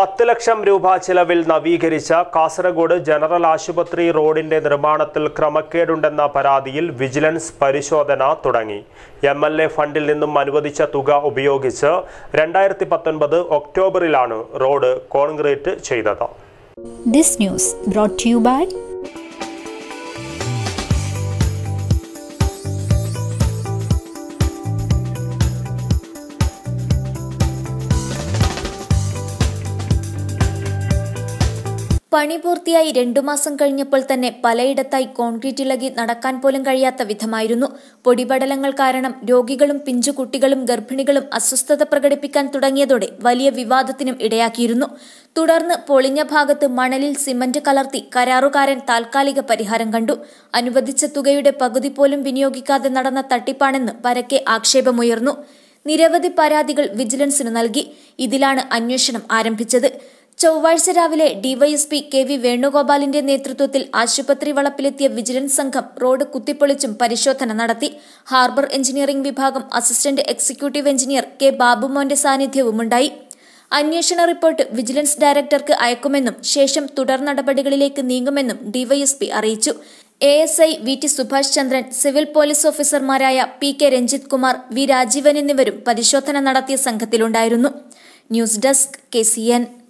പത്ത് ലക്ഷം രൂപ ചിലവിൽ നവീകരിച്ച കാസർഗോഡ് ജനറൽ ആശുപത്രി റോഡിന്റെ നിർമ്മാണത്തിൽ ക്രമക്കേടുണ്ടെന്ന പരാതിയിൽ വിജിലൻസ് പരിശോധന തുടങ്ങി എം എൽ എ ഫണ്ടിൽ നിന്നും അനുവദിച്ച തുക ഉപയോഗിച്ച് രണ്ടായിരത്തി പത്തൊൻപത് ഒക്ടോബറിലാണ് റോഡ് കോൺക്രീറ്റ് ചെയ്തത് This news brought to you by പണി പൂർത്തിയായി രണ്ടു മാസം കഴിഞ്ഞപ്പോൾ തന്നെ പലയിടത്തായി കോൺക്രീറ്റ് ഇളകി നടക്കാൻ പോലും കഴിയാത്ത വിധമായിരുന്നു പൊടിപടലങ്ങൾ കാരണം രോഗികളും പിഞ്ചുകുട്ടികളും ഗർഭിണികളും അസ്വസ്ഥത പ്രകടിപ്പിക്കാൻ തുടങ്ങിയതോടെ വലിയ വിവാദത്തിനും ഇടയാക്കിയിരുന്നു തുടർന്ന് പൊളിഞ്ഞ ഭാഗത്ത് മണലിൽ സിമന്റ് കലർത്തി കരാറുകാരൻ താൽക്കാലിക പരിഹാരം കണ്ടു അനുവദിച്ച തുകയുടെ പകുതി പോലും വിനിയോഗിക്കാതെ നടന്ന തട്ടിപ്പാണെന്ന് പരക്കെ ആക്ഷേപമുയർന്നു നിരവധി പരാതികൾ വിജിലൻസിന് നൽകി ഇതിലാണ് അന്വേഷണം ആരംഭിച്ചത് ചൊവ്വാഴ്ച രാവിലെ ഡിവൈഎസ്പി കെ വി വേണുഗോപാലിന്റെ നേതൃത്വത്തിൽ ആശുപത്രി വളപ്പിലെത്തിയ വിജിലൻസ് സംഘം റോഡ് കുത്തിപ്പൊളിച്ചും പരിശോധന നടത്തി ഹാർബർ എഞ്ചിനീയറിംഗ് വിഭാഗം അസിസ്റ്റന്റ് എക്സിക്യൂട്ടീവ് എഞ്ചിനീയർ കെ ബാബുമോന്റെ സാന്നിധ്യവുമുണ്ടായി അന്വേഷണ റിപ്പോർട്ട് വിജിലൻസ് ഡയറക്ടർക്ക് അയക്കുമെന്നും ശേഷം തുടർ നടപടികളിലേക്ക് നീങ്ങുമെന്നും ഡിവൈഎസ്പി അറിയിച്ചു A S I V T Subhash Chandran civil police ഓഫീസർമാരായ P K Ranjith Kumar V Rajeevan എന്നിവരും പരിശോധന നടത്തിയ സംഘത്തിലുണ്ടായിരുന്നു news desk K C N